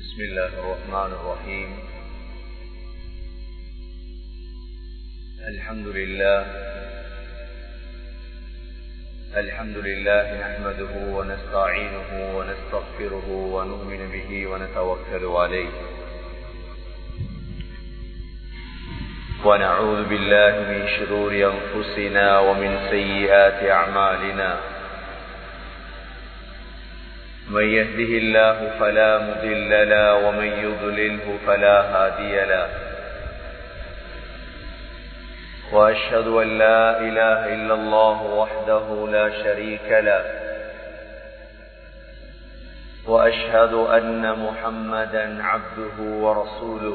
بسم الله الرحمن الرحيم الحمد لله الحمد لله نحمده ونستعينه ونستغفره ونؤمن به ونتوكل عليه ونعوذ بالله من شرور أنفسنا ومن سيئات أعمالنا من يهده الله فلا مضل له ومن يضلله فلا هادي له وأشهد أن لا إله إلا الله وحده لا شريك له وأشهد أن محمدا عبده ورسوله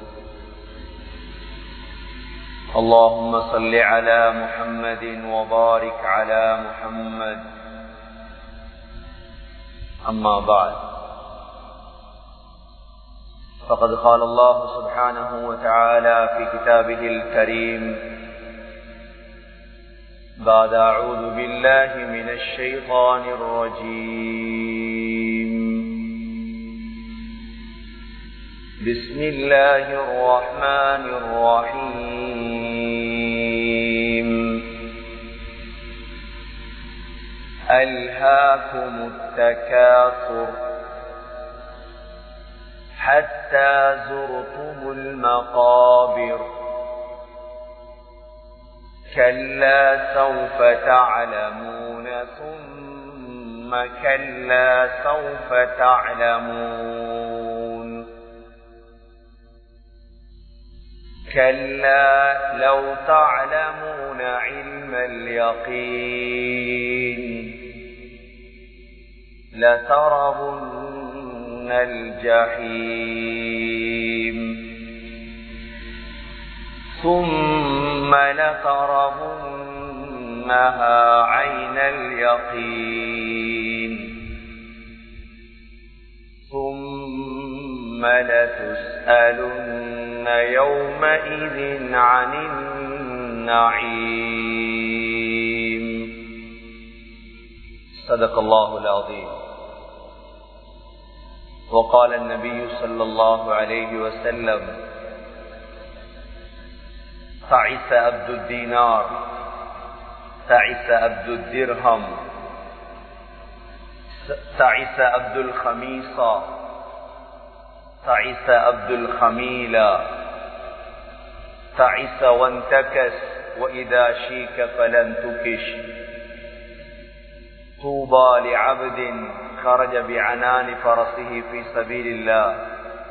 اللهم صل على محمد وبارك على محمد أما بعد فقد قال الله سبحانه وتعالى في كتابه الكريم بعد أعوذ بالله من الشيطان الرجيم بسم الله الرحمن الرحيم ألهاكم التكاثر حتى زرتم المقابر كلا سوف تعلمون ثم كلا سوف تعلمون كلا لو تعلمون علم اليقين لترون الجحيم ثم لترونها عين اليقين ثم لتسألن يومئذ عن النعيم صدق الله العظيم وقال النبي صلى الله عليه وسلم تعس عبد الدينار تعس عبد الدرهم تعس عبد الخميصة تعس عبد الخميلة تعس وانتكس وإذا شيك فلن تكش طوبى لعبد خرج بعنان فرسه في سبيل الله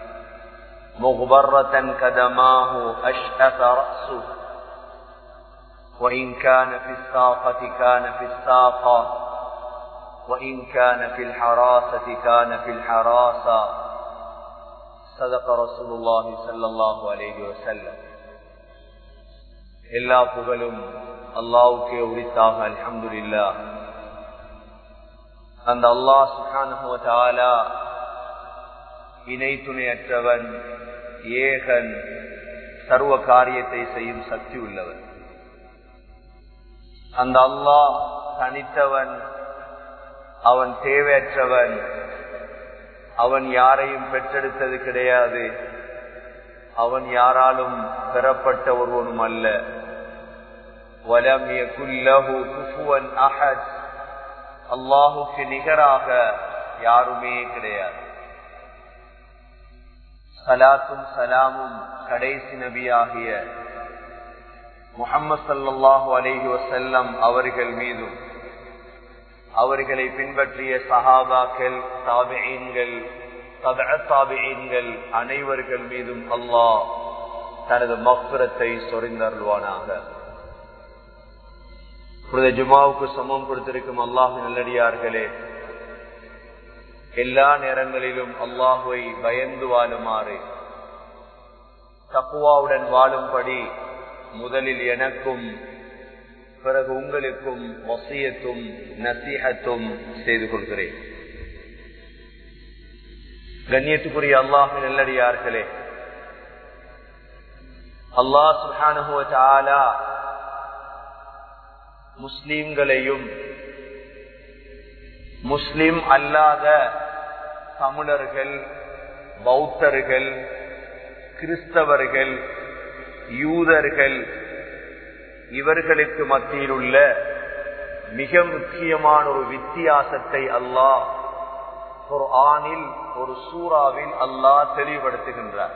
مغبرة كدماه أشأث رأسه وإن كان في الساقة كان في الساقة وإن كان في الحراسة كان في الحراسة صدق رسول الله صلى الله عليه وسلم எல்லா புகழும் அல்லாவுக்கே உரித்தாக அல்ஹம்துலில்லா அந்த அல்லாஹ் சுகானுவத்தாலா இணை துணையற்றவன் ஏகன் சர்வ காரியத்தை செய்யும் சக்தி உள்ளவன் அந்த அல்லாஹ் தனித்தவன் அவன் தேவையற்றவன் அவன் யாரையும் பெற்றெடுத்தது கிடையாது அவன் யாராலும் பெறப்பட்ட ஒருவனும் அல்ல வலம் குல்லஹு குஃபுவன் அஹத் அல்லாஹுக்கு நிகராக யாருமே கிடையாது சலாத்தும் சலாமும் கடைசி நபியாகிய முகம்மது சல்லாஹூ அலேஹி வசல்லம் அவர்கள் மீதும் அவர்களை பின்பற்றிய சஹாபாக்கள் தாபியன்கள் தாபியன்கள் அனைவர்கள் மீதும் அல்லாஹ் தனது மக்புரத்தை சொரிந்தருள்வானாக ஜுமாவுக்கு சமம் கொடுத்திருக்கும் அல்லாஹு நல்லடியார்களே எல்லா நேரங்களிலும் அல்லாஹுவை பயந்து வாழுமாறு தப்புவாவுடன் வாழும்படி முதலில் எனக்கும் பிறகு உங்களுக்கும் வசியத்தும் நசீகத்தும் செய்து கொள்கிறேன் கண்ணியத்துக்குரிய அல்லாஹு நல்லடியார்களே அல்லாஹ் சுஹானுவ முஸ்லீம்களையும் முஸ்லிம் அல்லாத தமிழர்கள் பௌத்தர்கள் கிறிஸ்தவர்கள் யூதர்கள் இவர்களுக்கு மத்தியில் உள்ள மிக முக்கியமான ஒரு வித்தியாசத்தை அல்லாஹ் ஒரு ஆணில் ஒரு சூறாவில் அல்லாஹ் தெளிவுபடுத்துகின்றார்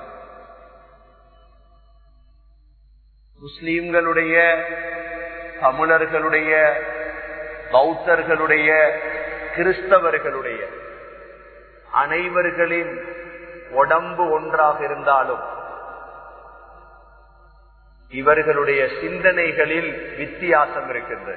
முஸ்லீம்களுடைய தமிழர்களுடைய பௌத்தர்களுடைய கிறிஸ்தவர்களுடைய அனைவர்களின் உடம்பு ஒன்றாக இருந்தாலும் இவர்களுடைய சிந்தனைகளில் வித்தியாசம் இருக்கின்றது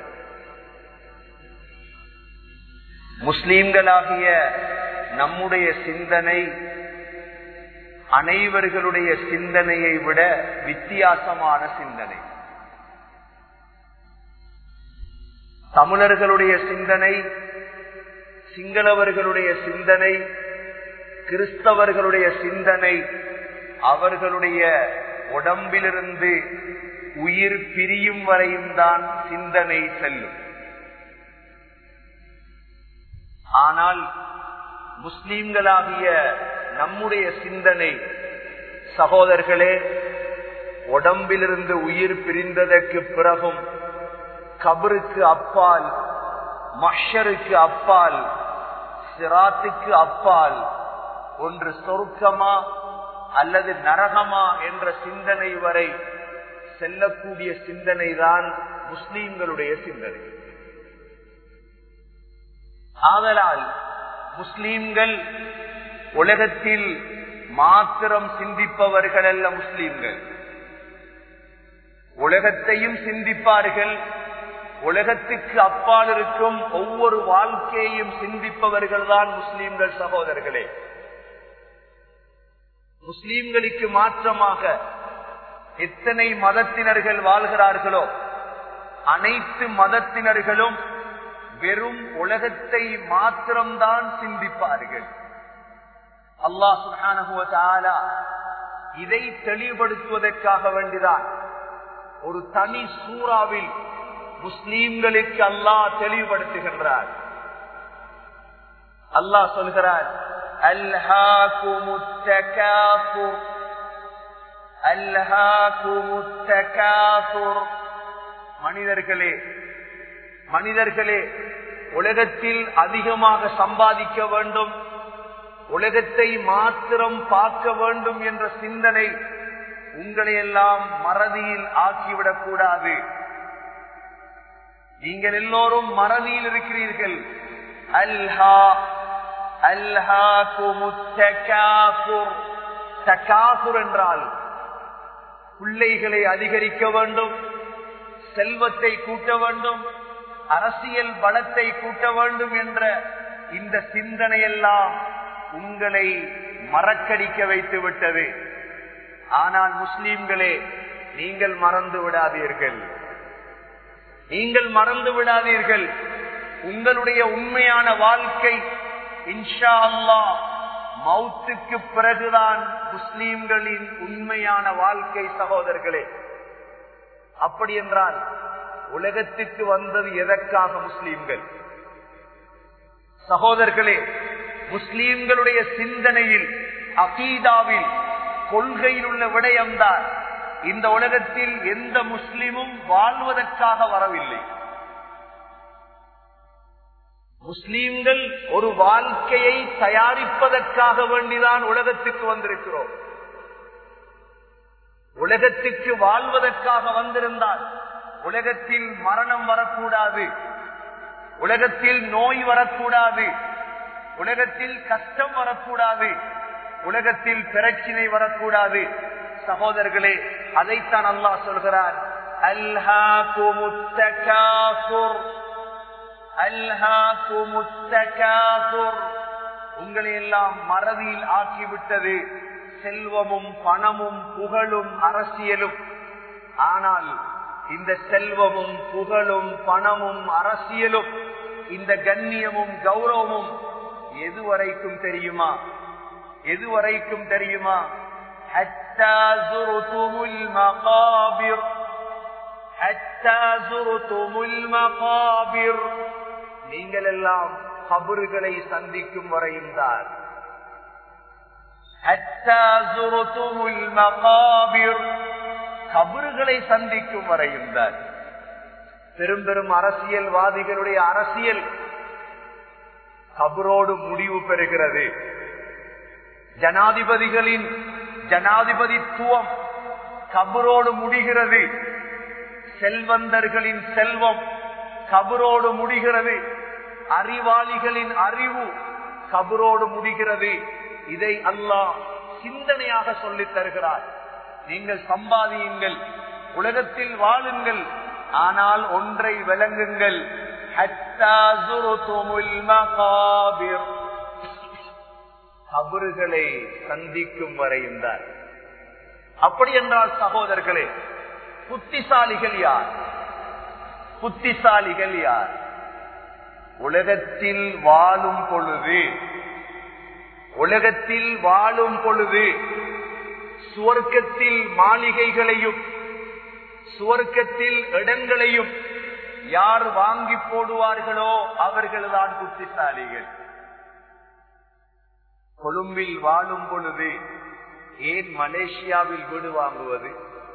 முஸ்லீம்களாகிய நம்முடைய சிந்தனை அனைவர்களுடைய சிந்தனையை விட வித்தியாசமான சிந்தனை தமிழர்களுடைய சிந்தனை சிங்களவர்களுடைய சிந்தனை கிறிஸ்தவர்களுடைய சிந்தனை அவர்களுடைய உடம்பிலிருந்து உயிர் பிரியும் வரையும் தான் சிந்தனை செல்லும் ஆனால் முஸ்லீம்களாகிய நம்முடைய சிந்தனை சகோதரர்களே உடம்பிலிருந்து உயிர் பிரிந்ததற்கு பிறகும் கபருக்கு அப்பால் மஷருக்கு அப்பால் சிராத்துக்கு அப்பால் ஒன்று சொருக்கமா அல்லது நரகமா என்ற சிந்தனை வரை செல்லக்கூடிய சிந்தனை தான் முஸ்லீம்களுடைய சிந்தனை ஆதலால் முஸ்லீம்கள் உலகத்தில் மாத்திரம் சிந்திப்பவர்கள் அல்ல முஸ்லீம்கள் உலகத்தையும் சிந்திப்பார்கள் உலகத்துக்கு அப்பால் இருக்கும் ஒவ்வொரு வாழ்க்கையையும் சிந்திப்பவர்கள் தான் முஸ்லீம்கள் சகோதரர்களே முஸ்லீம்களுக்கு மாற்றமாக எத்தனை மதத்தினர்கள் வாழ்கிறார்களோ அனைத்து மதத்தினர்களும் வெறும் உலகத்தை மாத்திரம்தான் சிந்திப்பார்கள் அல்லாஹ் சுஹான இதை தெளிவுபடுத்துவதற்காக வேண்டிதான் ஒரு தனி சூறாவில் முஸ்லீம்களுக்கு அல்லாஹ் தெளிவுபடுத்துகின்றார் அல்லாஹ் சொல்கிறார் மனிதர்களே மனிதர்களே உலகத்தில் அதிகமாக சம்பாதிக்க வேண்டும் உலகத்தை மாத்திரம் பார்க்க வேண்டும் என்ற சிந்தனை உங்களை எல்லாம் மறதியில் ஆக்கிவிடக் கூடாது நீங்கள் எல்லோரும் மறதியில் இருக்கிறீர்கள் அல்ஹா அல்ஹா தகாசுர் என்றால் பிள்ளைகளை அதிகரிக்க வேண்டும் செல்வத்தை கூட்ட வேண்டும் அரசியல் பலத்தை கூட்ட வேண்டும் என்ற இந்த சிந்தனையெல்லாம் உங்களை மறக்கடிக்க வைத்து விட்டது ஆனால் முஸ்லீம்களே நீங்கள் மறந்து விடாதீர்கள் நீங்கள் மறந்து விடாதீர்கள் உங்களுடைய உண்மையான வாழ்க்கை இன்ஷா அல்லா மவுத்துக்கு பிறகுதான் முஸ்லீம்களின் உண்மையான வாழ்க்கை சகோதரர்களே அப்படி என்றால் உலகத்திற்கு வந்தது எதற்காக முஸ்லீம்கள் சகோதரர்களே முஸ்லீம்களுடைய சிந்தனையில் அகீதாவில் கொள்கையில் உள்ள விடயம்தான் இந்த உலகத்தில் எந்த முஸ்லிமும் வாழ்வதற்காக வரவில்லை முஸ்லீம்கள் ஒரு வாழ்க்கையை தயாரிப்பதற்காக வேண்டிதான் உலகத்துக்கு வந்திருக்கிறோம் உலகத்துக்கு வாழ்வதற்காக வந்திருந்தால் உலகத்தில் மரணம் வரக்கூடாது உலகத்தில் நோய் வரக்கூடாது உலகத்தில் கஷ்டம் வரக்கூடாது உலகத்தில் பிரச்சினை வரக்கூடாது சகோதரர்களே அதைத்தான் அல்லாஹ் சொல்கிறார் உங்களை எல்லாம் மறதியில் ஆக்கிவிட்டது செல்வமும் பணமும் புகழும் அரசியலும் ஆனால் இந்த செல்வமும் புகழும் பணமும் அரசியலும் இந்த கண்ணியமும் கௌரவமும் எதுவரைக்கும் தெரியுமா எதுவரைக்கும் தெரியுமா حتى زرتم المقابر حتى زرتم المقابر நீங்கள் எல்லாம் கபறுகளை சந்திக்கும் வரையும் தான் حتى زرتم المقابر கபறுகளை சந்திக்கும் வரையும் தான் பெரும் பெரும் அரசியல்வாதிகளுடைய அரசியல் கபரோடு முடிவு பெறுகிறது ஜனாதிபதிகளின் ஜனாதிபதித்துவம் கபரோடு முடிகிறது செல்வந்தர்களின் செல்வம் கபரோடு முடிகிறது அறிவாளிகளின் அறிவு கபரோடு முடிகிறது இதை அல்லாஹ் சிந்தனையாக சொல்லித் தருகிறார் நீங்கள் சம்பாதியுங்கள் உலகத்தில் வாழுங்கள் ஆனால் ஒன்றை விளங்குங்கள் கபறுகளை சந்திக்கும் வரையும் தான் அப்படி என்றால் சகோதரர்களே புத்திசாலிகள் யார் புத்திசாலிகள் யார் உலகத்தில் வாழும் பொழுது உலகத்தில் வாழும் பொழுது சுவர்க்கத்தில் மாளிகைகளையும் சுவர்க்கத்தில் இடங்களையும் யார் வாங்கி போடுவார்களோ அவர்கள்தான் புத்திசாலிகள் கொழும்பில் வாழும் பொழுது ஏன் மலேசியாவில் வீடு வாங்குவது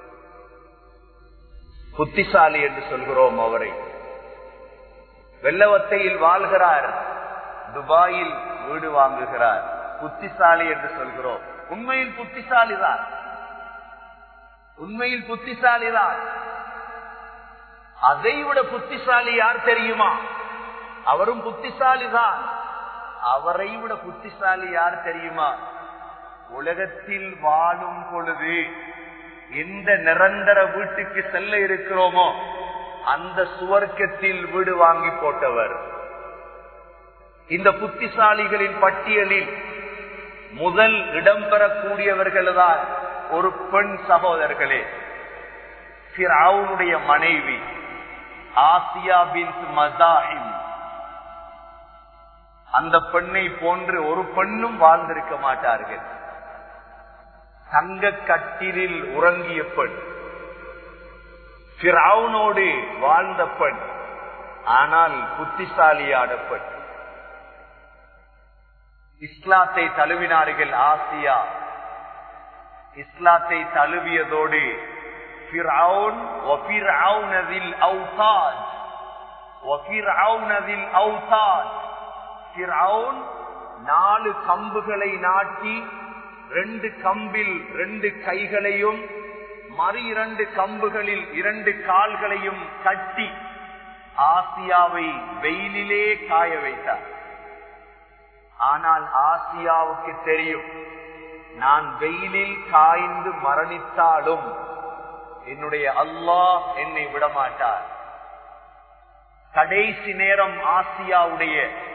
புத்திசாலி என்று சொல்கிறோம் அவரை வெள்ளவத்தையில் வாழ்கிறார் துபாயில் வீடு வாங்குகிறார் புத்திசாலி என்று சொல்கிறோம் உண்மையில் புத்திசாலிதான் உண்மையில் புத்திசாலிதான் அதைவிட புத்திசாலி யார் தெரியுமா அவரும் புத்திசாலிதான் அவரை விட புத்திசாலி யார் தெரியுமா உலகத்தில் வாழும் பொழுது எந்த நிரந்தர வீட்டுக்கு செல்ல இருக்கிறோமோ அந்த சுவர்க்கத்தில் வீடு வாங்கி போட்டவர் இந்த புத்திசாலிகளின் பட்டியலில் முதல் இடம்பெறக்கூடியவர்கள் தான் ஒரு பெண் சகோதரர்களே பிராவுடைய மனைவி ஆசியா பின் மதாஹிம் அந்த பெண்ணை போன்று ஒரு பெண்ணும் வாழ்ந்திருக்க மாட்டார்கள் தங்க கட்டிலில் உறங்கிய பெண் பிராவுனோடு வாழ்ந்த பெண் ஆனால் புத்திசாலியான பெண் இஸ்லாத்தை தழுவினார்கள் ஆசியா இஸ்லாத்தை தழுவியதோடு நாலு கம்புகளை நாட்டி ரெண்டு கம்பில் ரெண்டு கைகளையும் மறு இரண்டு கம்புகளில் இரண்டு கால்களையும் கட்டி ஆசியாவை வெயிலிலே காய வைத்தார் ஆனால் ஆசியாவுக்கு தெரியும் நான் வெயிலில் காய்ந்து மரணித்தாலும் என்னுடைய அல்லாஹ் என்னை விடமாட்டார் கடைசி நேரம் ஆசியாவுடைய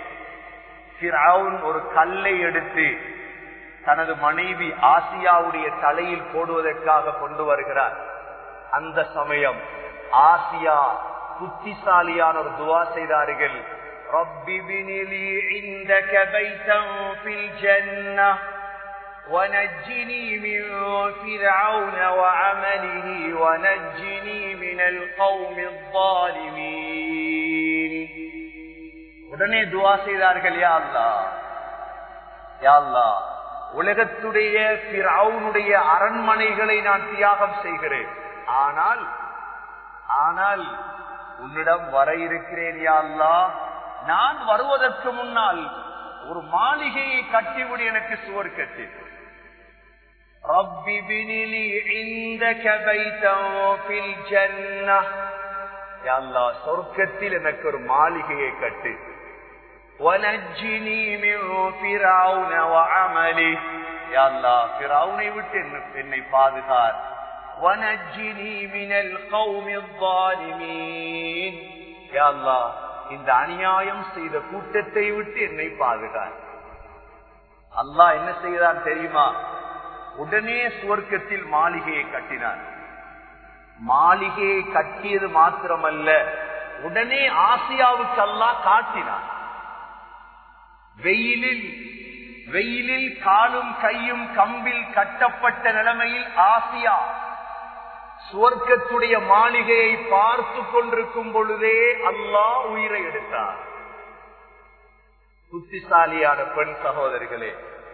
ஒரு கல்லை எடுத்து தனது மனைவி ஆசியாவுடைய தலையில் போடுவதற்காக கொண்டு வருகிறார் அந்த சமயம் ஆசியா புத்திசாலியான ஒரு துவா செய்தார்கள் رب ابن لي عندك بيتا في الجنة ونجني من فرعون وعمله ونجني من القوم الظالمين உடனே துவா செய்தார்கள் யா அல்லா யா அல்லா உலகத்துடைய பிறவுனுடைய அரண்மனைகளை நான் தியாகம் செய்கிறேன் ஆனால் ஆனால் உன்னிடம் வர இருக்கிறேன் யா அல்லா நான் வருவதற்கு முன்னால் ஒரு மாளிகையை கட்டிவிடு எனக்கு சுவர் கட்டி رب ابن لي عندك بيتا في الجنة يا الله சொர்க்கத்தில் எனக்கு ஒரு மாளிகையை கட்டு ونجني من فرعون وعمله يا الله فرعونை விட்டு என்னை பாதுகார் ونجني من القوم الظالمين يا الله இந்த அநியாயம் செய்த கூட்டத்தை விட்டு என்னை பாதுகார் அல்லாஹ் என்ன செய்தான் தெரியுமா உடனே சுவர்க்கத்தில் மாளிகையை கட்டினார் மாளிகையை கட்டியது மாத்திரமல்ல உடனே ஆசியாவுக்கு அல்லாஹ் காட்டினார் வெயிலில் வெயிலில் காலும் கையும் கம்பில் கட்டப்பட்ட நிலைமையில் ஆசியா சுவர்க்கத்துடைய மாளிகையை பார்த்து கொண்டிருக்கும் பொழுதே அல்லாஹ் உயிரை எடுத்தார் புத்திசாலியான பெண் சகோதரிகளே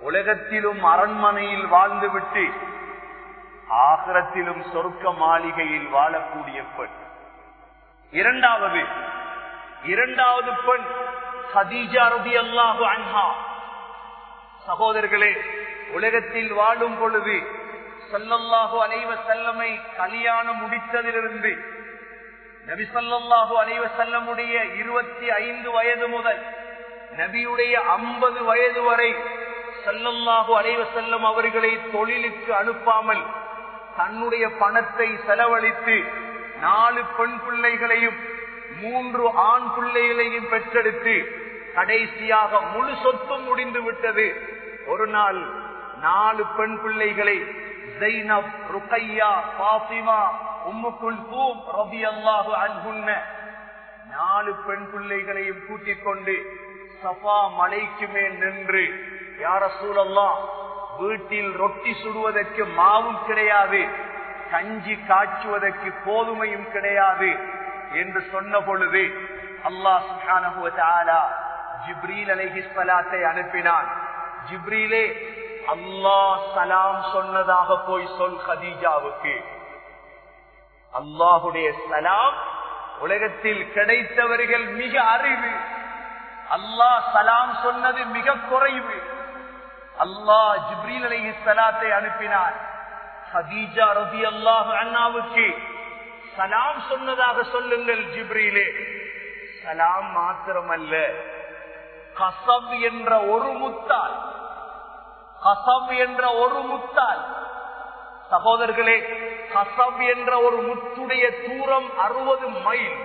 உலகத்திலும் அரண்மனையில் வாழ்ந்துவிட்டு ஆகரத்திலும் சொர்க்க மாளிகையில் வாழக்கூடிய பெண் இரண்டாவது இரண்டாவது பெண் ஹதீஜா ரதி அல்லாஹு அன்ஹா சகோதரர்களே உலகத்தில் வாழும் பொழுது சொல்லல்லாஹு அலைவ செல்லமை கல்யாணம் முடித்ததிலிருந்து நபி சொல்லல்லாஹு அலைவ செல்லமுடைய இருபத்தி ஐந்து வயது முதல் நபியுடைய ஐம்பது வயது வரை செல்லல்லாஹு அலைவ செல்லம் அவர்களை தொழிலுக்கு அனுப்பாமல் தன்னுடைய பணத்தை செலவழித்து நாலு பெண் பிள்ளைகளையும் மூன்று ஆண் பிள்ளைகளையும் பெற்றெடுத்து கடைசியாக முழு சொத்தும் முடிந்து விட்டது ஒரு நாள் நாலு பெண் பிள்ளைகளை ஜைனப் ருக்கையா பாசிமா உம்முக்குள் பூம் ரபி அல்லாஹு அன்புன்ன நாலு பெண் பிள்ளைகளையும் கூட்டிக் கொண்டு சஃபா மலைக்கு மேல் நின்று யார சூழல்லா வீட்டில் ரொட்டி சுடுவதற்கு மாவும் கிடையாது கஞ்சி காய்ச்சுவதற்கு கோதுமையும் கிடையாது என்று சொன்ன பொழுது அல்லாஹ் சுஹானஹுவ ஜிப்ரீல் அலைஹிஸ்வலாத்தை அனுப்பினான் ஜிப்ரீலே அல்லாஹ் சலாம் சொன்னதாக போய் சொல் ஹதீஜாவுக்கு அல்லாஹுடைய சலாம் உலகத்தில் கிடைத்தவர்கள் மிக அறிவு அல்லாஹ் சலாம் சொன்னது மிக குறைவு அல்லாஹ் ஜிப்ரீல் அலி சலாத்தை அனுப்பினார் ஹதீஜா ரபி அல்லாஹ் அண்ணாவுக்கு சலாம் சொன்னதாக சொல்லுங்கள் ஜிப்ரீலே சலாம் மாத்திரமல்ல கசப் என்ற ஒரு முத்தால் கசப் என்ற ஒரு முத்தால் சகோதரர்களே கசப் என்ற ஒரு முத்துடைய தூரம் அறுபது மைல்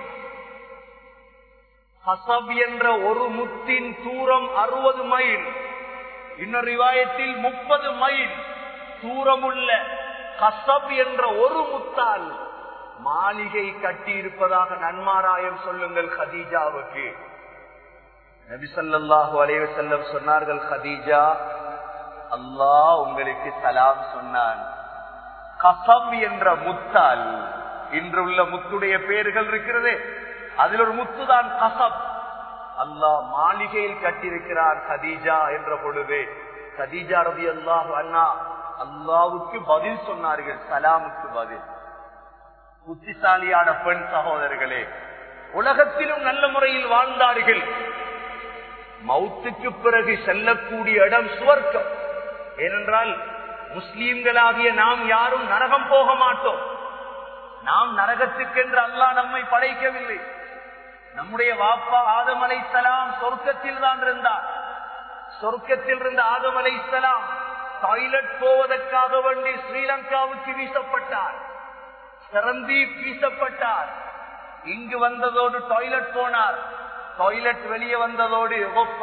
ஹசப் என்ற ஒரு முத்தின் தூரம் அறுபது மைல் இன்னொரு ரிவாயத்தில் முப்பது மைல் தூரமுள்ள கசப் என்ற ஒரு முத்தால் மாளிகை கட்டி இருப்பதாக நன்மாராயம் சொல்லுங்கள் ஹதீஜாவுக்கு நபிசல்லாஹு அலைவ செல்லம் சொன்னார்கள் ஹதீஜா அல்லாஹ் உங்களுக்கு சலாம் சொன்னான் கசம் என்ற முத்தால் இன்று உள்ள முத்துடைய பெயர்கள் இருக்கிறது அதில் ஒரு முத்துதான் கசப் அல்லாஹ் மாளிகையில் கட்டியிருக்கிறார் கதீஜா என்ற பொழுது கதீஜா ரவி அல்லாஹ் அண்ணா அல்லாவுக்கு பதில் சொன்னார்கள் சலாமுக்கு பதில் புத்திசாலியான பெண் சகோதரர்களே உலகத்திலும் நல்ல முறையில் வாழ்ந்தார்கள் மௌத்துக்கு பிறகு செல்லக்கூடிய இடம் சுவர்க்கம் ஏனென்றால் முஸ்லீம்களாகிய நாம் யாரும் நரகம் போக மாட்டோம் நாம் நரகத்துக்கென்று அல்லாஹ் நம்மை படைக்கவில்லை நம்முடைய வாப்பா ஆதம் அலை சலாம் சொர்க்கத்தில் தான் இருந்தார் சொர்க்கத்தில் இருந்த ஆதம் அலை சலாம் டாய்லெட் போவதற்காக வேண்டி ஸ்ரீலங்காவுக்கு வீசப்பட்டார் சிறந்தீப் வீசப்பட்டார் இங்கு வந்ததோடு டாய்லெட் போனார் டாய்லெட் வெளியே வந்ததோடு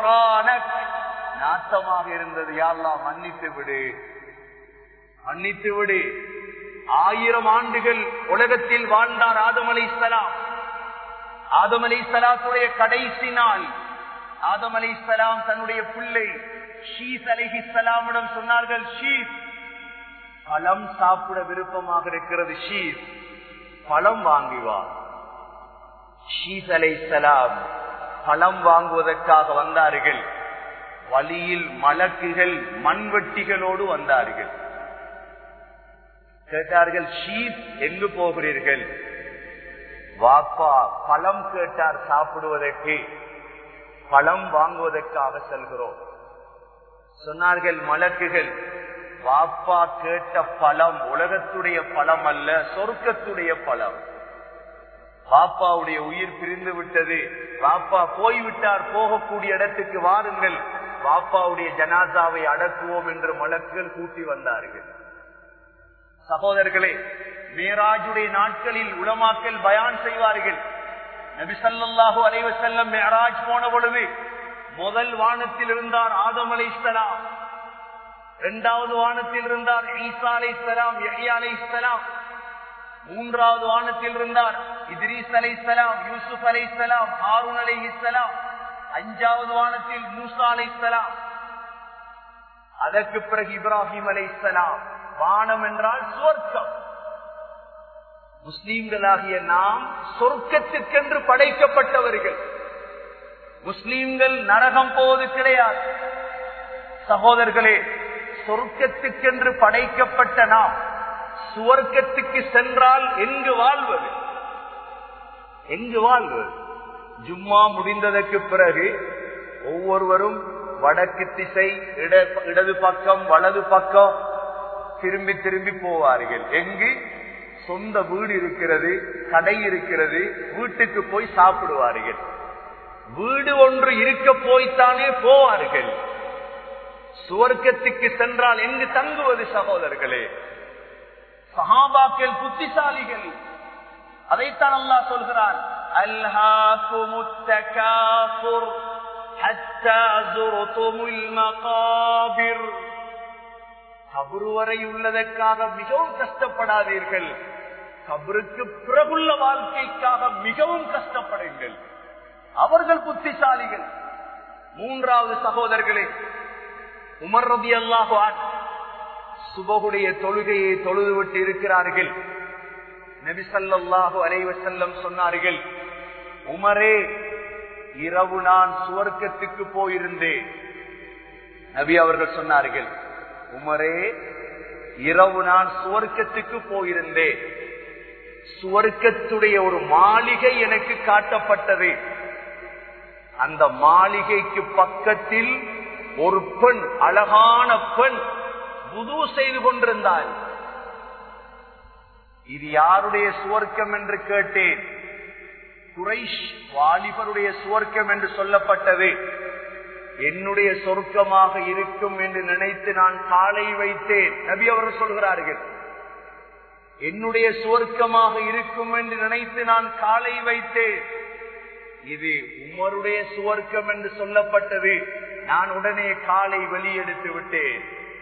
நாட்டமாக இருந்தது யாரெல்லாம் மன்னித்து விடு மன்னித்து விடு ஆயிரம் ஆண்டுகள் உலகத்தில் வாழ்ந்தார் ஆதம் அலை சலாம் ஆதம் அலை சலாத்துடைய கடைசி நாள் ஆதம் அலை சலாம் தன்னுடைய பிள்ளை ஷீஸ் அலஹி சலாமிடம் சொன்னார்கள் ஷீஸ் பழம் சாப்பிட விருப்பமாக இருக்கிறது ஷீஸ் பழம் வாங்குவார் ஷீஸ் அலை சலாம் பழம் வாங்குவதற்காக வந்தார்கள் வழியில் மலக்குகள் மண்வெட்டிகளோடு வந்தார்கள் கேட்டார்கள் ஷீத் எங்கு போகிறீர்கள் வாப்பா பழம் கேட்டார் சாப்பிடுவதற்கு பழம் வாங்குவதற்காக செல்கிறோம் சொன்னார்கள் மலக்குகள் வாப்பா கேட்ட பழம் உலகத்துடைய பழம் அல்ல சொர்க்கத்துடைய பழம் பாப்பாவுடைய உயிர் பிரிந்து விட்டது பாப்பா போய்விட்டார் போகக்கூடிய இடத்துக்கு வாருங்கள் பாப்பாவுடைய ஜனாசாவை அடக்குவோம் என்று மலக்குகள் கூட்டி வந்தார்கள் சகோதரர்களே மேராஜுடைய நாட்களில் உலமாக்கல் பயான் செய்வார்கள் நபிசல்லாஹு அலைவ செல்லம் மேராஜ் போன பொழுது முதல் வானத்தில் இருந்தார் ஆதம் அலை இஸ்லாம் இரண்டாவது வானத்தில் இருந்தார் ஈசா அலை இஸ்லாம் யஹ்யா அலை இஸ்லாம் மூன்றாவது வானத்தில் இருந்தார் இத்ரீஸ் அலை இஸ்லாம் யூசுப் அலை இஸ்லாம் ஹாரூன் அலை இஸ்லாம் அஞ்சாவது வானத்தில் மூசா அலை இஸ்லாம் அதற்கு பிறகு இப்ராஹிம் அலை இஸ்லாம் வானம் என்றால் சுவர்க்கம் முஸ்லீம்களாகிய நாம் சொர்க்கத்திற்கென்று படைக்கப்பட்டவர்கள் முஸ்லீம்கள் நரகம் போவது கிடையாது சகோதரர்களே சொர்க்கத்துக்கென்று படைக்கப்பட்ட நாம் சுவர்க்கத்துக்கு சென்றால் எங்கு வாழ்வது எங்கு வாழ்வது ஜும்மா முடிந்ததற்கு பிறகு ஒவ்வொருவரும் வடக்கு திசை இடது பக்கம் வலது பக்கம் திரும்பி திரும்பி போவார்கள் எங்கு சொந்த வீடு இருக்கிறது கடை இருக்கிறது வீட்டுக்கு போய் சாப்பிடுவார்கள் வீடு ஒன்று இருக்க போய்த்தானே போவார்கள் சுவர்க்கத்துக்கு சென்றால் எங்கு தங்குவது சகோதரர்களே சஹாபாக்கள் புத்திசாலிகள் அதைத்தான் அல்லா சொல்கிறான் அல்ஹாக்குமுத்தகாஃபுர் حتى زرتم المقابر கபரு வரை உள்ளதற்காக மிகவும் கஷ்டப்படாதீர்கள் கபருக்கு பிறகுள்ள வாழ்க்கைக்காக மிகவும் கஷ்டப்படுங்கள் அவர்கள் புத்திசாலிகள் மூன்றாவது சகோதரர்களே உமர் ரதி அல்லாஹான் சுபகுடைய தொழுகையை தொழுது விட்டு இருக்கிறார்கள் நபிசல்லாஹு அலைவசல்லம் சொன்னார்கள் உமரே இரவு நான் சுவர்க்கத்துக்கு போயிருந்தேன் நபி அவர்கள் சொன்னார்கள் உமரே இரவு நான் சுவர்க்கத்துக்கு போயிருந்தேன் சுவர்க்கத்துடைய ஒரு மாளிகை எனக்கு காட்டப்பட்டது அந்த மாளிகைக்கு பக்கத்தில் ஒரு பெண் அழகான பெண் புது செய்து கொண்டிருந்தாள் இது யாருடைய சுவர்க்கம் என்று கேட்டேன் குறைஷ் வாலிபருடைய சுவர்க்கம் என்று சொல்லப்பட்டது என்னுடைய சொர்க்கமாக இருக்கும் என்று நினைத்து நான் காலை வைத்தேன் நபி அவர்கள் சொல்கிறார்கள் என்னுடைய சுவர்க்கமாக இருக்கும் என்று நினைத்து நான் காலை வைத்தேன் இது உமருடைய சுவர்க்கம் என்று சொல்லப்பட்டது நான் உடனே காலை வெளியெடுத்து விட்டேன்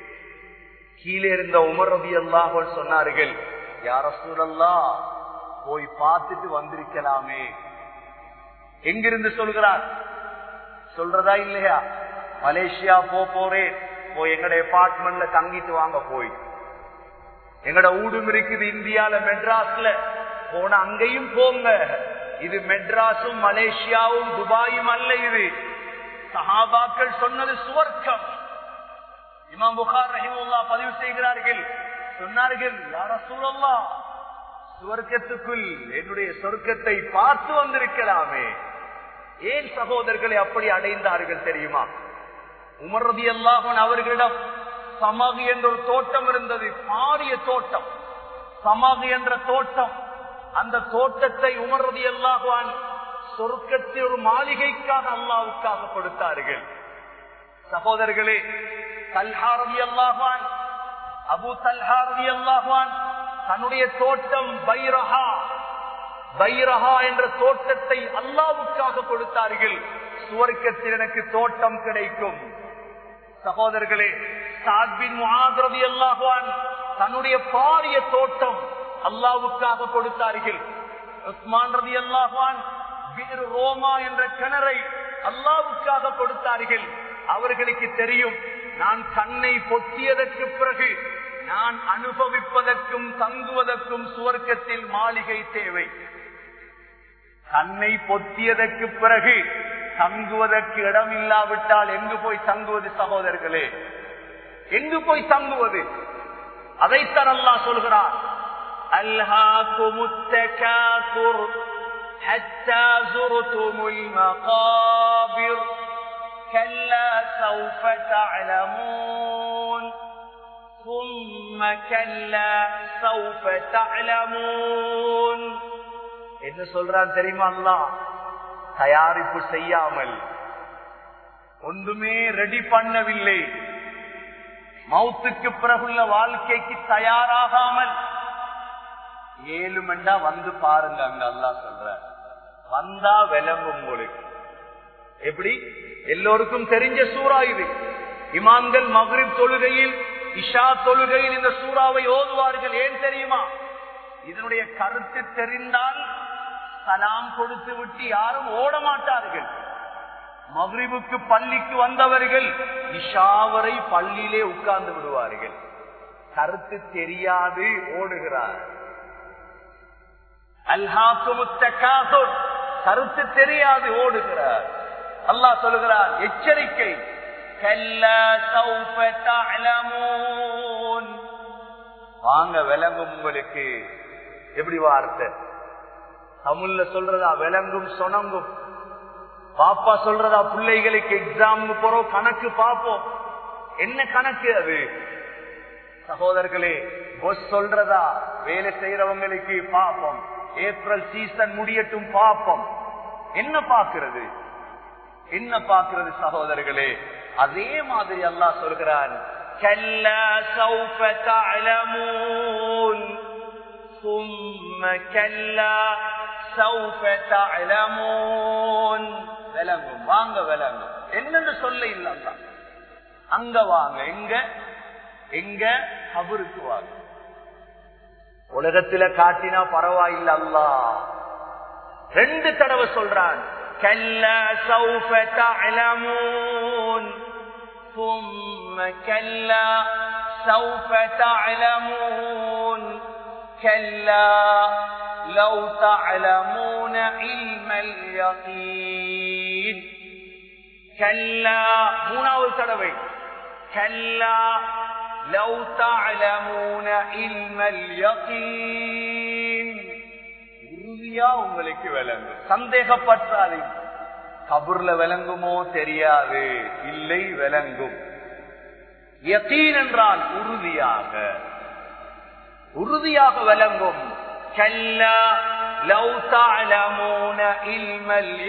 கீழே இருந்த உமர் ரபி அல்லாஹ் சொன்னார்கள் யார சூழல்லா போய் பார்த்துட்டு வந்திருக்கலாமே எங்கிருந்து சொல்கிறார் சொல்றதா இல்லையா மலேசியா போ போறேன் போய் எங்கட அபார்ட்மெண்ட்ல தங்கிட்டு வாங்க போய் எங்கட ஊடும் இருக்குது இந்தியால மெட்ராஸ்ல போன அங்கேயும் போங்க இது மெட்ராஸும் மலேசியாவும் துபாயும் அல்ல இது சஹாபாக்கள் சொன்னது சுவர்க்கம் இமாம் புகார் ரஹிமுல்லா பதிவு செய்கிறார்கள் சொன்னார்கள் யார சூழல்லா சுவர்க்கத்துக்குள் என்னுடைய சொர்க்கத்தை பார்த்து வந்திருக்கலாமே ஏன் சகோதரர்களை அப்படி அடைந்தார்கள் தெரியுமா உமர்றதி அல்லாஹன் அவர்களிடம் சமகு என்ற ஒரு தோட்டம் இருந்தது பாரிய தோட்டம் சமகு என்ற தோட்டம் அந்த தோட்டத்தை உமர்றதி அல்லாஹான் சொர்க்கத்தில் ஒரு மாளிகைக்காக அல்லாவுக்காக கொடுத்தார்கள் சகோதரர்களே தல்ஹாரதி அல்லாஹான் அபு தல்ஹாரதி அல்லாஹான் தன்னுடைய தோட்டம் பைரஹா பைரஹா என்ற தோட்டத்தை அல்லாவுக்காக கொடுத்தார்கள் சுவர்க்கத்தில் எனக்கு தோட்டம் கிடைக்கும் சகோதரர்களே சாத்பின் முகாதிரதி அல்லாஹான் தன்னுடைய பாரிய தோட்டம் அல்லாவுக்காக கொடுத்தார்கள் உஸ்மான் ரதி அல்லாஹான் ரோமா என்ற கிணறை அல்லாவுக்காக கொடுத்தார்கள் அவர்களுக்கு தெரியும் நான் கண்ணை பொத்தியதற்கு பிறகு நான் அனுபவிப்பதற்கும் தங்குவதற்கும் சுவர்க்கத்தில் மாளிகை தேவை கண்ணை பொத்தியதற்கு பிறகு தங்குவதற்கு இடம் இல்லாவிட்டால் எங்கு போய் தங்குவது சகோதரர்களே எங்கு போய் தங்குவது அதைத்தான் அல்லா சொல்கிறார் அல்ஹாக்குமுத்தகாசுர் حتى زرتم المقابر كلا سوف تعلمون ثم كلا سوف تعلمون என்ன சொல்றான் தெரியுமா அல்லா தயாரிப்பு செய்யாமல் ஒன்றுமே ரெடி பண்ணவில்லை மவுத்துக்கு பிறகுள்ள வாழ்க்கைக்கு தயாராகாமல் ஏழு மண்டா வந்து பாருங்க அங்க அல்லா சொல்ற வந்தா விளம்பும் உங்களுக்கு எப்படி எல்லோருக்கும் தெரிஞ்ச சூறா இது இமாம்கள் மகரிப் தொழுகையில் இஷா தொழுகையில் இந்த சூறாவை ஓதுவார்கள் ஏன் தெரியுமா இதனுடைய கருத்து தெரிந்தால் சலாம் கொடுத்து விட்டு யாரும் ஓட மாட்டார்கள் மகிழ்வுக்கு பள்ளிக்கு வந்தவர்கள் இஷாவரை பள்ளியிலே உட்கார்ந்து விடுவார்கள் கருத்து தெரியாது ஓடுகிறார் அல்ஹாக்கு கருத்து தெரியாது ஓடுகிறார் அல்லாஹ் சொல்லுகிறார் எச்சரிக்கை كلا سوف تعلمون வாங்க விளங்கும் உங்களுக்கு எப்படி வார்த்தை தமிழ்ல சொல்றதா விளங்கும் சொனங்கும் பாப்பா சொல்றதா பிள்ளைகளுக்கு எக்ஸாம் போறோம் கணக்கு பார்ப்போம் என்ன கணக்கு அது சகோதரர்களே பொஸ் சொல்றதா வேலை செய்யறவங்களுக்கு பாப்போம் ஏப்ரல் சீசன் முடியட்டும் பாப்போம் என்ன பாக்குறது என்ன பாக்குறது சகோதரர்களே அதே மாதிரி அல்லாஹ் சொல்கிறான் كلا سوف تعلمون ثم كلا سوف تعلمون விளங்கும் வாங்க விளங்கும் என்னன்னு சொல்ல இல்ல அங்க வாங்க எங்க எங்க கபருக்கு வாங்க உலகத்துல காட்டினா பரவாயில்ல அல்லா ரெண்டு தடவை சொல்றான் كلا سوف تعلمون ثم كلا سوف تعلمون كلا لو تعلمون علم اليقين كلا மூணாவது தடவை كلا لو تعلمون علم اليقين உறுதியா உங்களுக்கு விளங்கும் சந்தேகப்பட்டாது கபூர்ல விளங்குமோ தெரியாது இல்லை விளங்கும் யகீன் என்றால் உறுதியாக உறுதியாக விளங்கும் كلا لو تعلمون علم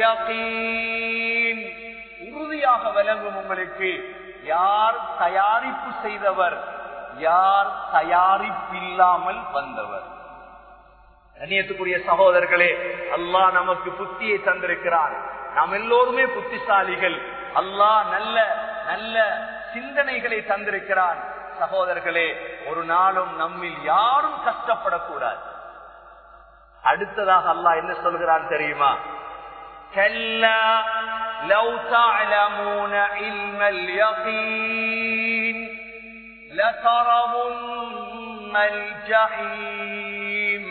اليقين உறுதியாக விளங்கும் உங்களுக்கு யார் தயாரிப்பு செய்தவர் யார் தயாரிப்பில்லாமல் வந்தவர் கண்ணியத்துக்குரிய சகோதரர்களே அல்லாஹ் நமக்கு புத்தியை தந்திருக்கிறான் நாம் எல்லோருமே புத்திசாலிகள் அல்லாஹ் நல்ல நல்ல சிந்தனைகளை தந்திருக்கிறான் சகோதரர்களே ஒரு நாளும் நம்மில் யாரும் கஷ்டப்படக்கூடாது அடுத்ததாக அல்லாஹ் என்ன சொல்கிறான் தெரியுமா كلا لو تعلمون علم اليقين لترون الجحيم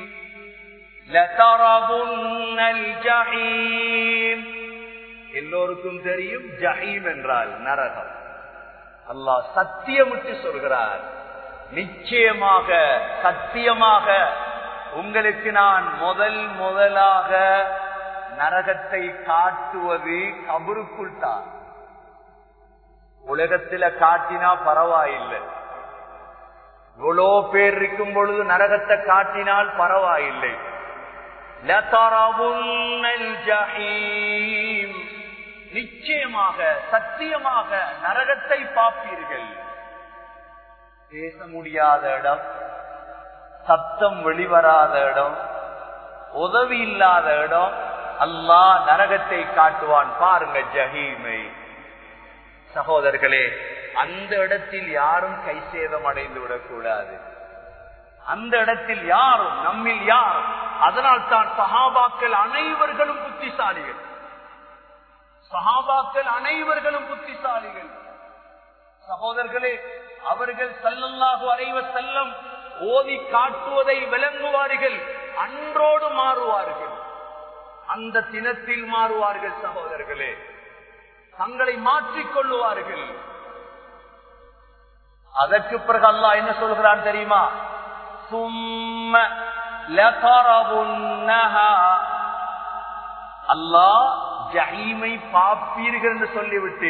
لترون الجحيم எல்லோருக்கும் தெரியும் ஜஹீம் என்றால் நரகம் அல்லாஹ் சத்தியமிட்டு சொல்கிறார் நிச்சயமாக சத்தியமாக உங்களுக்கு நான் முதல் முதலாக நரகத்தை காட்டுவது கபருக்குள் தான் உலகத்தில காட்டினா பரவாயில்லை இவ்வளோ பேர் இருக்கும் பொழுது நரகத்தை காட்டினால் பரவாயில்லை நிச்சயமாக சத்தியமாக நரகத்தை பார்ப்பீர்கள் பேச முடியாத இடம் சத்தம் வெளிவராத இடம் உதவி இல்லாத இடம் அல்லாஹ் நரகத்தை காட்டுவான் பாருங்க ஜஹீமை சகோதரர்களே அந்த இடத்தில் யாரும் கை சேதம் அடைந்து விடக்கூடாது அந்த இடத்தில் யாரும் நம்மில் யாரும் அதனால் தான் சஹாபாக்கள் அனைவர்களும் புத்திசாலிகள் சஹாபாக்கள் அனைவர்களும் புத்திசாலிகள் சகோதரர்களே அவர்கள் சல்லல்லாஹு அறைவ செல்லம் ஓதி காட்டுவதை விளங்குவார்கள் அன்றோடு மாறுவார்கள் அந்த தினத்தில் மாறுவார்கள் சகோதரர்களே தங்களை மாற்றிக் கொள்ளுவார்கள் அதற்கு பிறகு அல்லாஹ் என்ன சொல்கிறான் தெரியுமா சும்ம அல்லாஹ் ஜஹீமை பாப்பீர்கள் என்று சொல்லிவிட்டு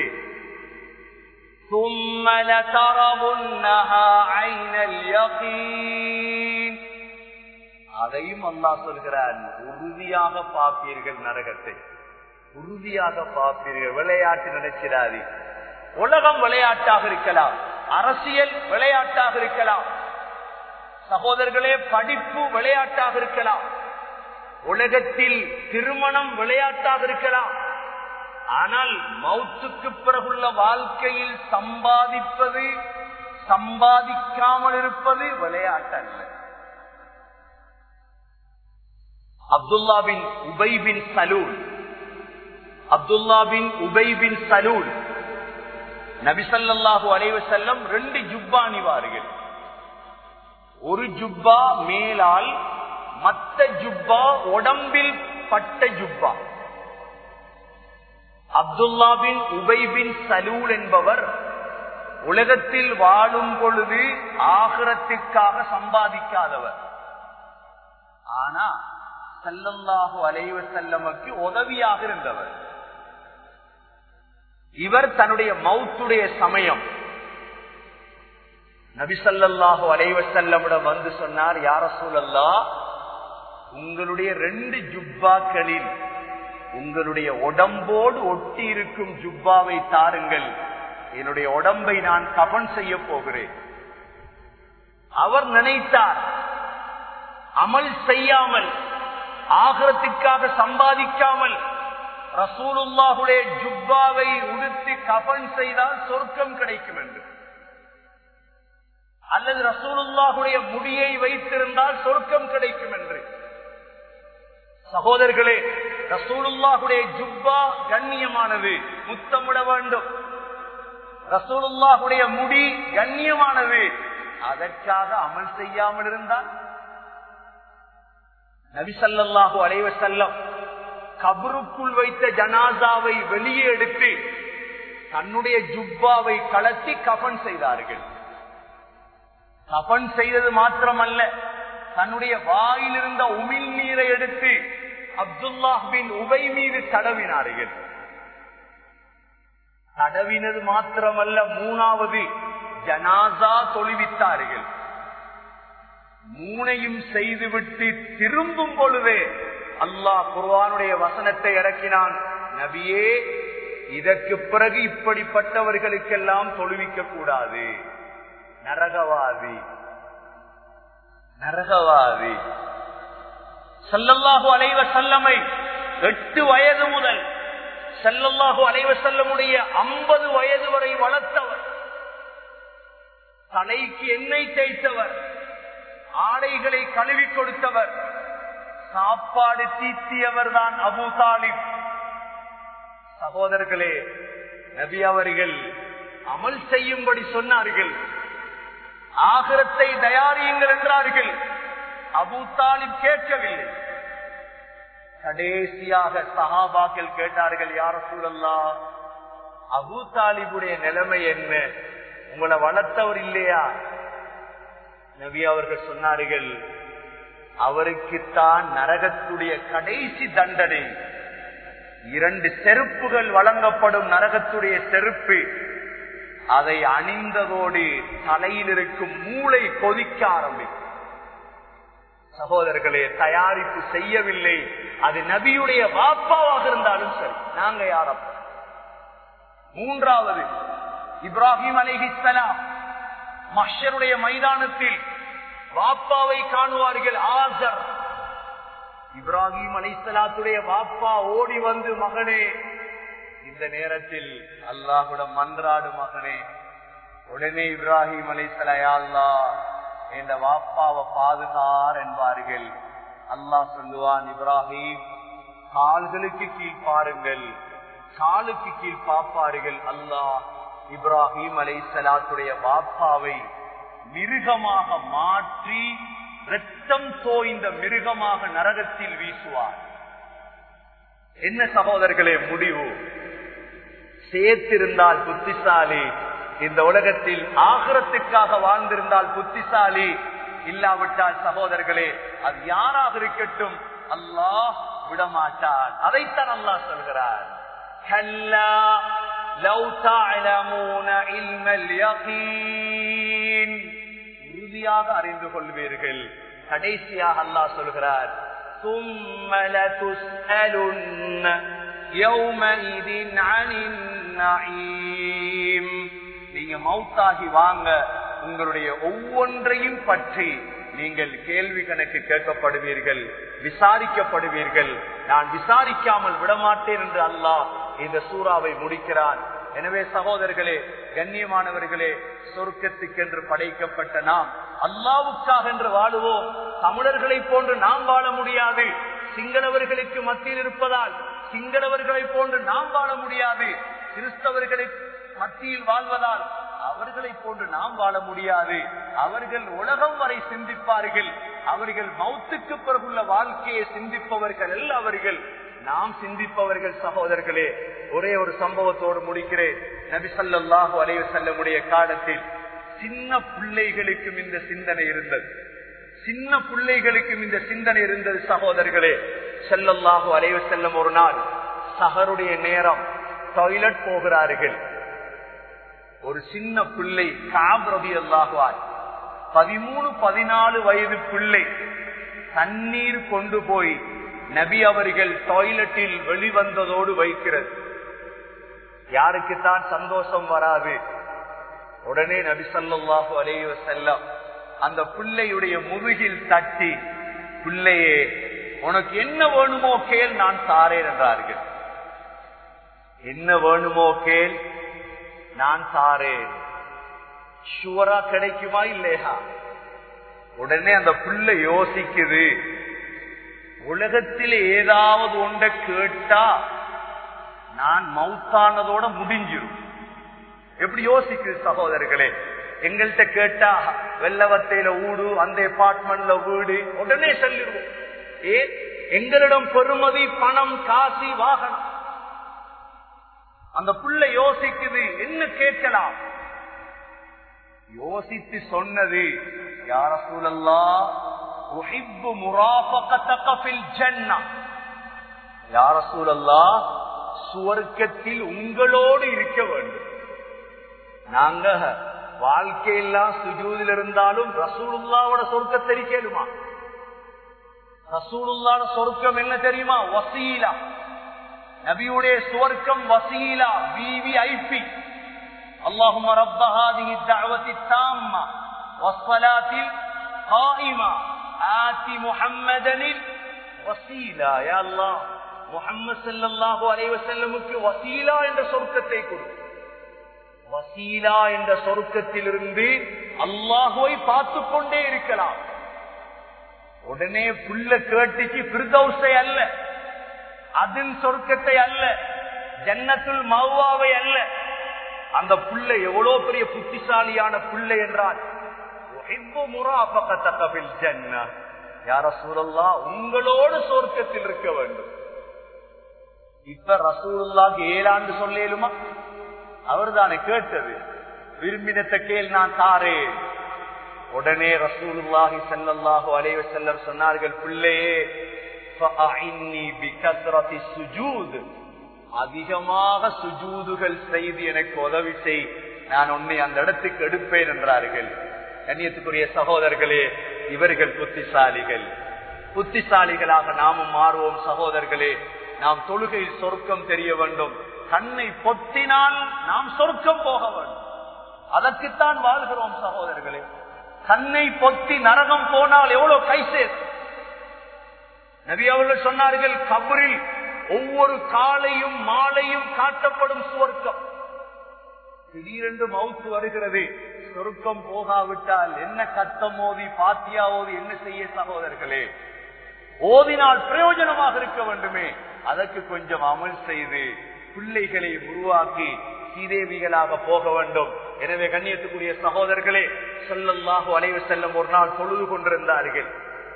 ثم لترونها عين اليقين அதையும் அல்லாஹ் சொல்கிறான் உறுதியாக பார்ப்பீர்கள் நரகத்தை உறுதியாக பார்ப்பீர்கள் விளையாட்டு நினைச்சிடாது உலகம் விளையாட்டாக இருக்கலாம் அரசியல் விளையாட்டாக இருக்கலாம் சகோதரர்களே படிப்பு விளையாட்டாக இருக்கலாம் உலகத்தில் திருமணம் விளையாட்டாக இருக்கலாம் ஆனால் மௌத்துக்கு பிறகுள்ள வாழ்க்கையில் சம்பாதிப்பது சம்பாதிக்காமல் இருப்பது விளையாட்டு அல்ல அப்துல்லா பின் உபை பின் சலூல் அப்துல்லா பின் உபை பின் சலூல் நபிசல்லாஹு அலைவ செல்லம் ரெண்டு ஜுப்பா அணிவார்கள் ஒரு ஜுப்பா மேலால் மத்த ஜுப்பா உடம்பில் பட்ட ஜுப்பா அப்துல்லா பின் உபை பின் சலூல் என்பவர் உலகத்தில் வாழும் பொழுது ஆகிரத்திற்காக சம்பாதிக்காதவர் ஆனா செல்லல்லாஹு அலைவ செல்லமக்கு உதவியாக இருந்தவர் இவர் தன்னுடைய மௌத்துடைய சமயம் நபிசல்லாஹு அலைவ செல்லமிடம் வந்து சொன்னார் யார சூழல்லா உங்களுடைய ரெண்டு ஜுப்பாக்களில் உங்களுடைய உடம்போடு ஒட்டி இருக்கும் ஜுப்பாவை தாருங்கள் என்னுடைய உடம்பை நான் கபன் செய்ய போகிறேன் அவர் நினைத்தார் அமல் செய்யாமல் ஆகரத்துக்காக சம்பாதிக்காமல் ரசூலுல்லாஹுடைய ஜுப்பாவை உடுத்தி கபன் செய்தால் சொர்க்கம் கிடைக்கும் என்று அல்லது ரசூலுல்லாஹுடைய முடியை வைத்திருந்தால் சொர்க்கம் கிடைக்கும் என்று சகோதரர்களே ரசூலுல்லாஹுடைய ஜுப்பா கண்ணியமானது முத்தமிட வேண்டும் ரசூலுல்லாஹுடைய முடி கண்ணியமானது அதற்காக அமல் செய்யாமல் இருந்தால் நபிசல்லாஹு அலைவ செல்லம் கபருக்குள் வைத்த ஜனாசாவை வெளியே எடுத்து தன்னுடைய ஜுப்பாவை கலத்தி கபன் செய்தார்கள் கபன் செய்தது மாத்திரமல்ல தன்னுடைய வாயில் இருந்த உமிழ் நீரை எடுத்து அப்துல்லாஹ் பின் உபை மீது தடவினார்கள் தடவினது மாத்திரமல்ல மூணாவது ஜனாசா தொழுவித்தார்கள் மூனையும் செய்துவிட்டு திரும்பும் பொழுதே அல்லாஹ் குர்வானுடைய வசனத்தை இறக்கினான் நபியே இதற்கு பிறகு இப்படிப்பட்டவர்களுக்கெல்லாம் தொழுவிக்க கூடாது நரகவாதி நரகவாதி செல்லல்லாஹு அலைவ செல்லமை எட்டு வயது முதல் செல்லல்லாஹு அலைவ செல்லமுடைய ஐம்பது வயது வரை வளர்த்தவர் தலைக்கு எண்ணெய் தேய்த்தவர் ஆடைகளை கழுவி கொடுத்தவர் சாப்பாடு தீத்தியவர் தான் அபு தாலிப் சகோதரர்களே நபி அவர்கள் அமல் செய்யும்படி சொன்னார்கள் ஆகரத்தை தயாரியுங்கள் என்றார்கள் அபு தாலிப் கேட்கவில்லை கடைசியாக சஹாபாக்கள் கேட்டார்கள் யார சூழல்லா அபு தாலிபுடைய நிலைமை என்ன உங்களை வளர்த்தவர் இல்லையா நபி அவர்கள் சொன்னார்கள் அவருக்குத்தான் நரகத்துடைய கடைசி தண்டனை இரண்டு செருப்புகள் வழங்கப்படும் நரகத்துடைய செருப்பு அதை அணிந்ததோடு தலையில் இருக்கும் மூளை கொதிக்க ஆரம்பிக்கும் சகோதரர்களே தயாரிப்பு செய்யவில்லை அது நபியுடைய வாப்பாவாக இருந்தாலும் சரி நாங்க யாரப்பா மூன்றாவது இப்ராஹிம் அலிஹிஸ்லாம் மஷருடைய மைதானத்தில் வாப்பாவை காணுவார்கள் ஆசர் இப்ராஹிம் அலிஸ்லாத்துடைய வாப்பா ஓடி வந்து மகனே இந்த நேரத்தில் அல்லாஹுடன் மன்றாடு மகனே உடனே இப்ராஹிம் அலிஸ்லா என்ற வாப்பாவை பாதுகார் என்பார்கள் அல்லாஹ் சொல்லுவான் இப்ராஹிம் கால்களுக்கு கீழ் பாருங்கள் காலுக்கு கீழ் பாப்பார்கள் அல்லாஹ் இப்ராஹிம் அலை சலாத்துடைய வாப்பாவை மிருகமாக மாற்றி ரத்தம் தோய்ந்த மிருகமாக நரகத்தில் வீசுவார் என்ன சகோதரர்களே முடிவு சேர்த்திருந்தால் புத்திசாலி இந்த உலகத்தில் ஆகரத்துக்காக வாழ்ந்திருந்தால் புத்திசாலி இல்லாவிட்டால் சகோதரர்களே அது யாராக இருக்கட்டும் அல்லாஹ் விடமாட்டான் அதைத்தான் அல்லாஹ் சொல்கிறார் உறுதியாக அறிந்து கொள்வீர்கள் கடைசியாக அல்லாஹ் சொல்கிறார் நீங்க மௌத்தாகி வாங்க உங்களுடைய ஒவ்வொன்றையும் பற்றி நீங்கள் கேள்வி கணக்கு கேட்கப்படுவீர்கள் விசாரிக்கப்படுவீர்கள் நான் விசாரிக்காமல் விடமாட்டேன் என்று அல்லாஹ் இந்த சூறாவை முடிக்கிறான் எனவே சகோதரர்களே கண்ணியமானவர்களே சொர்க்கத்துக்கென்று படைக்கப்பட்ட நாம் அல்லாவுக்காக என்று வாழுவோம் தமிழர்களை போன்று நாம் வாழ முடியாது சிங்களவர்களுக்கு மத்தியில் இருப்பதால் சிங்களவர்களை போன்று நாம் வாழ முடியாது கிறிஸ்தவர்களை மத்தியில் வாழ்வதால் அவர்களை போன்று நாம் வாழ முடியாது அவர்கள் உலகம் வரை சிந்திப்பார்கள் அவர்கள் மௌத்துக்கு பிறகுள்ள வாழ்க்கையை சிந்திப்பவர்கள் அல்ல அவர்கள் நாம் சிந்திப்பவர்கள் சகோதரர்களே ஒரே ஒரு சம்பவத்தோடு முடிக்கிறேன் நபி ஸல்லல்லாஹு அலைஹி வஸல்லமுடைய காலத்தில் சின்ன பிள்ளைகளுக்கும் இந்த சிந்தனை இருந்தது சின்ன பிள்ளைகளுக்கும் இந்த சிந்தனை இருந்தது சகோதரர்களே ஸல்லல்லாஹு அலைஹி வஸல்லம் ஒரு நாள் சஹருடைய நேரம் டாய்லெட் போகிறார்கள் ஒரு சின்ன பிள்ளை காப் ரபி அல்லாஹுவார் பதிமூணு பதினாலு வயது பிள்ளை தண்ணீர் கொண்டு போய் நபி அவர்கள் டாய்லெட்டில் வெளிவந்ததோடு வைக்கிறது யாருக்குத்தான் சந்தோஷம் வராது உடனே நபி ஸல்லல்லாஹு அலைஹி வஸல்லம் அந்த பிள்ளையுடைய முதுகில் தட்டி பிள்ளையே உனக்கு என்ன வேணுமோ கேள் நான் தாரேன் என்றார்கள் என்ன வேணுமோ கேள் நான் தாரேன் ஷுவரா கிடைக்குமா இல்லையா உடனே அந்த பிள்ளை யோசிக்குது உலகத்தில் ஏதாவது ஒன்றை கேட்டா நான் மவுத்தானதோட முடிஞ்சிரும் எப்படி யோசிக்குது சகோதரர்களே எங்கள்கிட்ட கேட்டா வெள்ளவத்தையில ஊடு அந்த அபார்ட்மெண்ட்ல வீடு உடனே சொல்லிடுவோம் ஏ எங்களிடம் பெருமதி பணம் காசி வாகனம் அந்த புள்ள யோசிக்குது என்ன கேட்கலாம் யோசித்து சொன்னது யார சூழல்லா உஹிப்பு முராபகத்தகபில் ஜன்னா யார சூழல்லா சுவர்க்கத்தில் உங்களோடு இருக்க வேண்டும் நாங்க வாழ்க்கையெல்லாம் சுஜூதில் இருந்தாலும் ரசூலுல்லாவோட சொர்க்கத்தை தெரிக்கலுமா ரசூலுல்லாட சொர்க்கம் என்ன தெரியுமா வசீலா நபியுடைய சுவர்க்கம் வசீலா விவிஐபி اللهم رب هذه الدعوة التامة والصلاة القائمة آت محمدا الوسيلة يا الله முகம்மது சல்லாஹூ அலைவசல்லமுக்கு வசீலா என்ற சொர்க்கத்தை கொடு வசீலா என்ற சொர்க்கத்திலிருந்து அல்லாஹுவை பார்த்து கொண்டே இருக்கலாம் உடனே புள்ள கேட்டுச்சு பிரதௌசை அல்ல அதன் சொர்க்கத்தை அல்ல ஜன்னத்துல் மௌவாவை அல்ல அந்த புள்ள எவ்வளவு பெரிய புத்திசாலியான பிள்ளை என்றால் யார சூழல்லா உங்களோடு சொர்க்கத்தில் இருக்க வேண்டும் இப்ப ரசூலுல்லாக்கு ஏழாண்டு சொல்லேலுமா அவர் தானே கேட்டது விரும்பினத்தை கேள் நான் தாரேன் உடனே ரசூலுல்லாஹி ஸல்லல்லாஹு அலைஹி வஸல்லம் சொன்னார்கள் பிள்ளையே ஃபஅஇன்னி பிகத்ரதி சுஜூத் அதிகமாக சுஜூதுகள் செய்து எனக்கு உதவி செய் நான் உன்னை அந்த இடத்துக்கு எடுப்பேன் என்றார்கள் கண்ணியத்துக்குரிய சகோதரர்களே இவர்கள் புத்திசாலிகள் புத்திசாலிகளாக நாமும் மாறுவோம் சகோதரர்களே நாம் தொழுகையில் சொர்க்கம் தெரிய வேண்டும் கண்ணை பொத்தினால் நாம் சொர்க்கம் போக வேண்டும் அதற்குத்தான் வாழ்கிறோம் சகோதரர்களே கண்ணை பொத்தி நரகம் போனால் எவ்வளவு கைசேர் நபி அவர்கள் சொன்னார்கள் கபரில் ஒவ்வொரு காலையும் மாலையும் காட்டப்படும் சுவர்க்கம் திடீரென்று மவுத்து வருகிறது சொருக்கம் போகாவிட்டால் என்ன கத்தம் ஓதி பாத்தியா ஓதி என்ன செய்ய சகோதரர்களே ஓதினால் பிரயோஜனமாக இருக்க வேண்டுமே அதற்கு கொஞ்சம் அமல் செய்து பிள்ளைகளை உருவாக்கி சீதேவிகளாக போக வேண்டும் எனவே கண்ணியத்துக்குரிய சகோதரர்களே சொல்லல்லாஹு அலைவு செல்லும் ஒரு நாள் தொழுது கொண்டிருந்தார்கள்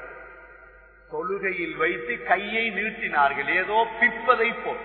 தொழுகையில் வைத்து கையை நீட்டினார்கள் ஏதோ பிப்பதை போல்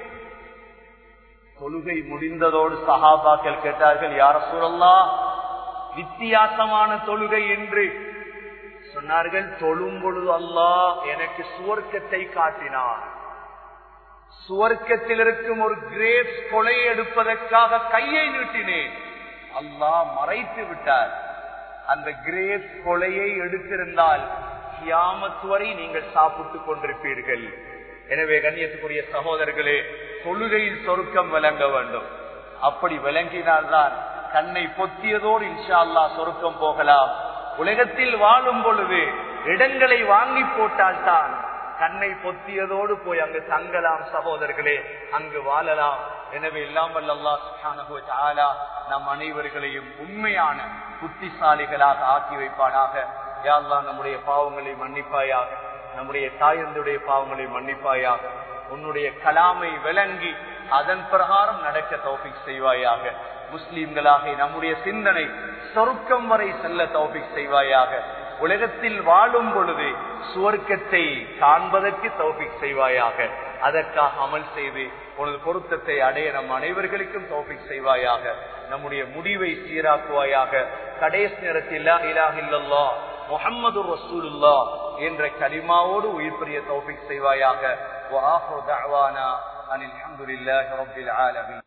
தொழுகை முடிந்ததோடு சஹாபாக்கள் கேட்டார்கள் யார சூழல்லா வித்தியாசமான தொழுகை என்று சொன்னார்கள் தொழும் பொழுது அல்லாஹ் எனக்கு சுவர்க்கத்தை காட்டினார் சுவர்க்கத்தில் இருக்கும் ஒரு கிரேப்ஸ் கொலை எடுப்பதற்காக கையை நீட்டினேன் அல்லாஹ் மறைத்து விட்டார் அந்த கிரேப்ஸ் கொலையை எடுத்திருந்தால் கியாமத்து வரை நீங்கள் சாப்பிட்டுக் கொண்டிருப்பீர்கள் எனவே கண்ணியத்துக்குரிய சகோதரர்களே தொழுகையில் சொருக்கம் விளங்க வேண்டும் அப்படி விளங்கினால்தான் கண்ணை பொத்தியதோடு இன்ஷா அல்லா சொருக்கம் போகலாம் உலகத்தில் வாழும் பொழுது இடங்களை வாங்கி போட்டால்தான் கண்ணை பொத்தியதோடு போய் அங்கு தங்கலாம் சகோதரர்களே அங்கு வாழலாம் எனவே இல்லாமல் அல்லா நம் அனைவர்களையும் உண்மையான புத்திசாலிகளாக ஆக்கி வைப்பானாக யாழ்லா நம்முடைய பாவங்களை மன்னிப்பாயாக நம்முடைய தாயந்துடைய பாவங்களை மன்னிப்பாயாக உன்னுடைய கலாமை விளங்கி அதன் பிரகாரம் நடக்க தௌபிக் செய்வாயாக முஸ்லீம்களாக நம்முடைய சிந்தனை சொருக்கம் வரை செல்ல தௌபிக் செய்வாயாக உலகத்தில் வாழும் பொழுது சுவர்க்கத்தை காண்பதற்கு தௌபிக் செய்வாயாக அதற்காக அமல் செய்து உனது பொருத்தத்தை அடைய நம் அனைவர்களுக்கும் தோப்பிக் செய்வாயாக நம்முடைய முடிவை சீராக்குவாயாக கடைசி நேரத்தில் இலாஹ் இல்லல்லா முகம்மது ரசூலுல்லா என்ற கலிமாவோடு உயிர் பெரிய தோப்பிக் செய்வாயாக وآخر دعوانا أن الحمد لله رب العالمين